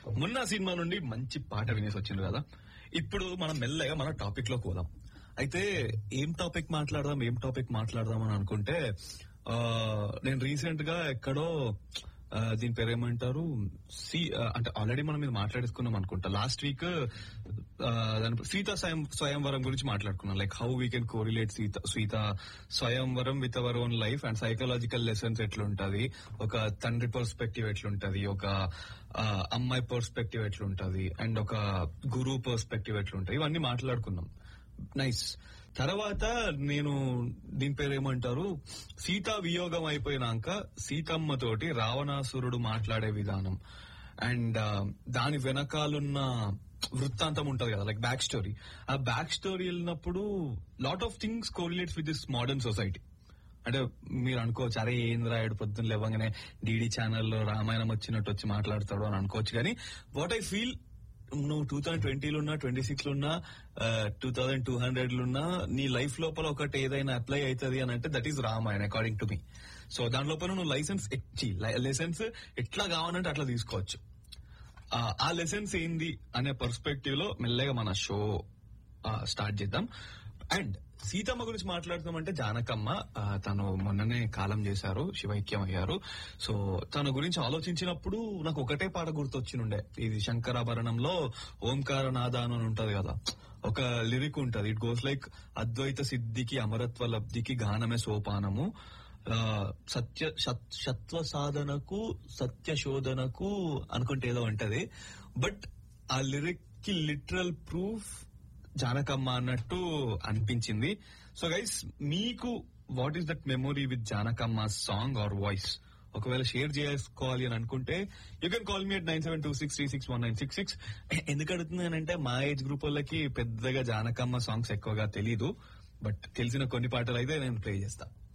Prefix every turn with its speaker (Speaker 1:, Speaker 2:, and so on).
Speaker 1: మొన్న సినిమా నుండి మంచి పాట వినేసి వచ్చింది కదా ఇప్పుడు మనం మెల్లగా మన టాపిక్ లో పోదాం అయితే ఏం టాపిక్ మాట్లాడదాం ఏం టాపిక్ మాట్లాడదాం అని అనుకుంటే ఆ, నేను రీసెంట్ గా ఎక్కడో ఆ, దీని పేరు ఏమంటారు సి ఆ, అంటే ఆల్రెడీ మనం ఇది మాట్లాడేసుకున్నాం అనుకుంటా లాస్ట్ వీక్ దాని సీత స్వయం స్వయంవరం గురించి మాట్లాడుకున్నాం like how we can correlate Sita Sita స్వయంవరం with our own life and psychological lessons ఎట్లుంటది ఒక తండ్రి పర్స్పెక్టివ్ ఎట్లుంటది ఒక ఆ, అమ్మాయి పర్స్పెక్టివ్ ఎట్లుంటది అండ్ ఒక గురువు పర్స్పెక్టివ్ ఎట్లుంటది ఇవన్నీ మాట్లాడుకున్నాం నైస్ తర్వాత నేను దీని పేరు ఏమంటారు సీతా వియోగం అయిపోయినాక సీతమ్మ తోటి రావణాసురుడు మాట్లాడే విధానం అండ్ దాని వెనకాలన్న వృత్తాంతం ఉంటది కదా లైక్ బ్యాక్ స్టోరీ ఆ బ్యాక్ స్టోరీ వెళ్ళినప్పుడు lot of things correlates with this modern society అంటే మీరు అనుకోవచ్చు అరే ఏంది రాయుడు పొద్దున్న లేవగానే డీడీ ఛానల్లో రామాయణం వచ్చినట్టు వచ్చి మాట్లాడతాడు అని అనుకోవచ్చు కానీ వాట్ ఐ ఫీల్ నువ్వు టూ థౌసండ్ ట్వంటీలో ఉన్నా ట్వంటీ సిక్స్ లో ఉన్నా టూ థౌసండ్ టూ హండ్రెడ్ లో ఉన్నా నీ లైఫ్ లోపల ఒకటి ఏదైనా అప్లై అవుతుంది అని అంటే that is Ramayana according to me so దాని లోపల నువ్వు లైసెన్స్ ఎచ్చి లైసెన్స్ ఎట్లా కావాలంటే అట్లా తీసుకోవచ్చు ఆ, ఆ లెసన్స్ ఏంది అనే పర్స్పెక్టివ్ లో మెల్లగా మన షో స్టార్ట్ చేద్దాం అండ్ సీతమ్మ గురించి మాట్లాడుతామంటే జానకమ్మ ఆ, తను మొన్ననే కాలం చేశారు శివైక్యం అయ్యారు సో తన గురించి ఆలోచించినప్పుడు నాకు ఒకటే పాట గుర్తొచ్చినుండే ఇది శంకరాభరణంలో ఓంకార నాదాను అని ఉంటది కదా ఒక లిరిక్ ఉంటది ఇట్ గోస్ లైక్ అద్వైత సిద్ధికి అమరత్వ లబ్ధికి గానమే సోపానము ఆ, సత్య సత్- సత్వ సాధనకు సత్య శోధనకు అనుకుంటే ఏదో ఉంటది బట్ ఆ లిరిక్ కి లిటరల్ ప్రూఫ్ జానకమ్మ అన్నట్టు అనిపించింది సో గైస్ మీకు what is that memory with Janakamma song or voice ఒకవేళ షేర్ చేసుకోవాలి అని అనుకుంటే you can call me at nine seven two six three six one nine six six ఎందుకు అడుగుతున్నానంటే మా ఏజ్ గ్రూప్ వాళ్ళకి పెద్దగా జానకమ్మ సాంగ్స్ ఎక్కువగా తెలీదు బట్ తెలిసిన కొన్ని పాటలు అయితే నేను ప్లే చేస్తా